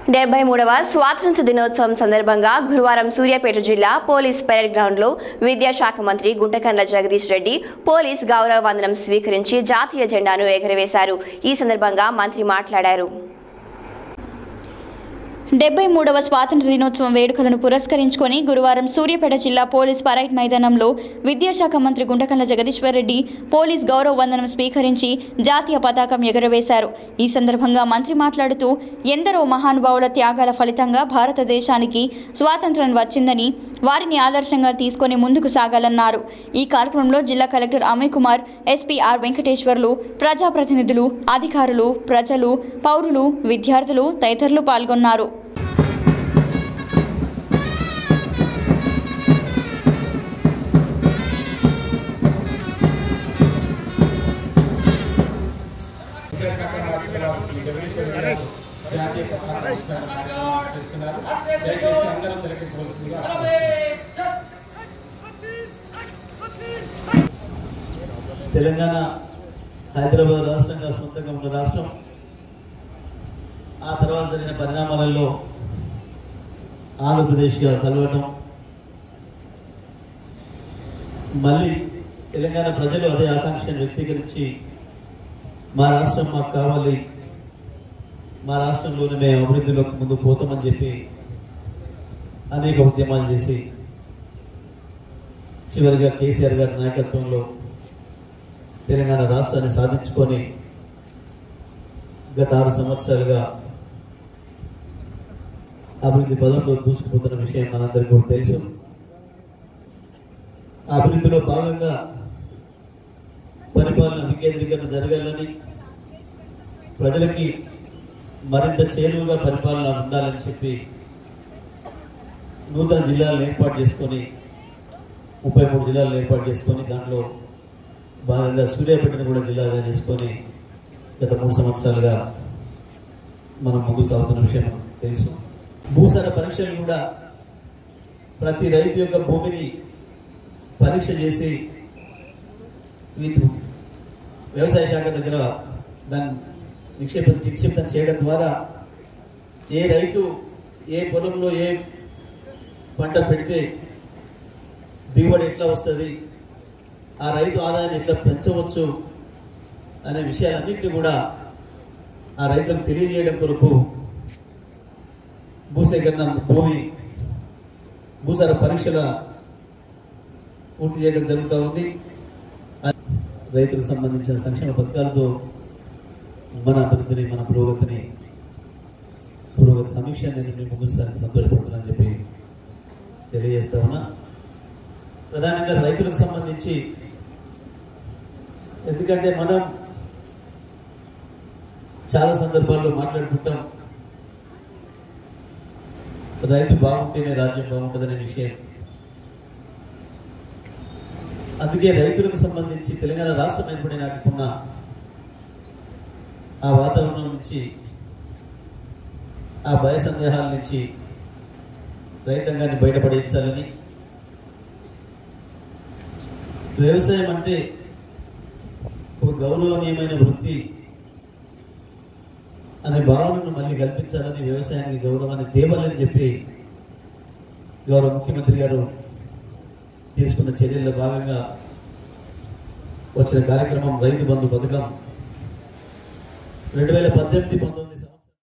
డెబ్బై మూడవ స్వాతంత్ర దినోత్సవం సందర్భంగా గురువారం సూర్యాపేట జిల్లా పోలీస్ పెరేడ్ గ్రౌండ్లో విద్యాశాఖ మంత్రి గుంటకండ్ల జగదీష్ రెడ్డి పోలీస్ గౌరవ వందనం స్వీకరించి జాతీయ జెండాను ఎగరవేశారు ఈ సందర్భంగా మంత్రి మాట్లాడారు డెబ్బై మూడవ స్వాతంత్ర దినోత్సవం వేడుకలను పురస్కరించుకొని గురువారం సూర్యాపేట జిల్లా పోలీస్ పరైడ్ మైదానంలో విద్యాశాఖ మంత్రి గుంటకల్ల జగదీశ్వర్ రెడ్డి పోలీస్ గౌరవ వందనం స్వీకరించి జాతీయ పతాకం ఎగురవేశారు ఈ సందర్భంగా మంత్రి మాట్లాడుతూ ఎందరో మహానుభావుల త్యాగాల ఫలితంగా భారతదేశానికి స్వాతంత్రం వచ్చిందని వారిని ఆదర్శంగా తీసుకొని ముందుకు సాగాలన్నారు ఈ కార్యక్రమంలో జిల్లా collector Amay Kumar SP R Venkateswarlu ప్రజాప్రతినిధులు అధికారులు ప్రజలు పౌరులు విద్యార్థులు తదితరులు పాల్గొన్నారు విద్యాశాఖ మంత్రి శ్రీ జగదీశ్వర్ గారు జాతీయ పతాక ఆవిష్కరణ కార్యక్రమం చేస్తున్నారు దయచేసి అందరూ తిలకించవలసిందిగా తెలంగాణ హైదరాబాద్ రాష్ట్రంగా సొంతంగా ఉన్న రాష్ట్రం ఆ తర్వాత జరిగిన పరిణామాలలో ఆంధ్రప్రదేశ్గా కలవటం మళ్ళీ తెలంగాణ ప్రజలు అదే ఆకాంక్షను వ్యక్తీకరించి మా రాష్ట్రం మాకు కావాలి మా రాష్ట్రంలోనే మేము అభివృద్ధిలోకి ముందుకు పోతామని చెప్పి అనేక ఉద్యమాలు చేసి చివరిగా కేసీఆర్ గారి నాయకత్వంలో తెలంగాణ రాష్ట్రాన్ని సాధించుకొని గత ఆరు సంవత్సరాలుగా అభివృద్ధి పదంలో దూసుకుపోతున్న విషయం మనందరికీ కూడా తెలుసు ఆ అభివృద్ధిలో భాగంగా పరిపాలన వికేంద్రీకరణ జరగాలని ప్రజలకి మరింత చేరువుగా పరిపాలన ఉండాలని చెప్పి నూతన జిల్లాలను ఏర్పాటు చేసుకొని ముప్పై మూడు జిల్లాలను ఏర్పాటు చేసుకొని దాంట్లో భాగంగా సూర్యాపేటను కూడా జిల్లాగా చేసుకొని గత మూడు సంవత్సరాలుగా మనం ముందుకు సాగుతున్న విషయం మనకు తెలుసు భూసార పరీక్షలు కూడా ప్రతి రైతు యొక్క భూమిని పరీక్ష చేసి వీటి వ్యవసాయ శాఖ దగ్గర దాన్ని నిక్షేప నిక్షిప్తం చేయడం ద్వారా ఏ రైతు ఏ పొలంలో ఏ పంట పెడితే దిగుబడి ఎట్లా వస్తుంది ఆ రైతు ఆదాయాన్ని ఎట్లా పెంచవచ్చు అనే విషయాలన్నింటినీ కూడా ఆ రైతులకు తెలియజేయడం కొరకు భూసేకరణ భూమి భూసార పరీక్షల పూర్తి చేయడం జరుగుతూ ఉంది రైతులకు సంబంధించిన సంక్షేమ పథకాలతో మన అభివృద్ధిని మన పురోగతిని పురోగతి సమీక్ష నేను మీ ముందు సంతోషపడుతున్నానని చెప్పి తెలియజేస్తా ఉన్నా ప్రధానంగా రైతులకు సంబంధించి ఎందుకంటే మనం చాలా సందర్భాల్లో మాట్లాడుకుంటాం రైతు బాగుంటేనే రాజ్యం బాగుంటుందనే విషయం అందుకే రైతులకు సంబంధించి తెలంగాణ రాష్ట్రం ఏర్పడిన నాటికున్న ఆ వాతావరణం నుంచి ఆ భయ సందేహాల నుంచి రైతాంగాన్ని బయటపడించాలని వ్యవసాయం అంటే ఒక గౌరవనీయమైన వృత్తి అనే భావనను మళ్ళీ కల్పించాలని వ్యవసాయానికి గౌరవాన్ని తేవాలని చెప్పి గౌరవ ముఖ్యమంత్రి గారు తీసుకున్న చర్యల్లో భాగంగా వచ్చిన కార్యక్రమం రైతు బంధు పథకం రెండు వేల పద్దెనిమిది పంతొమ్మిది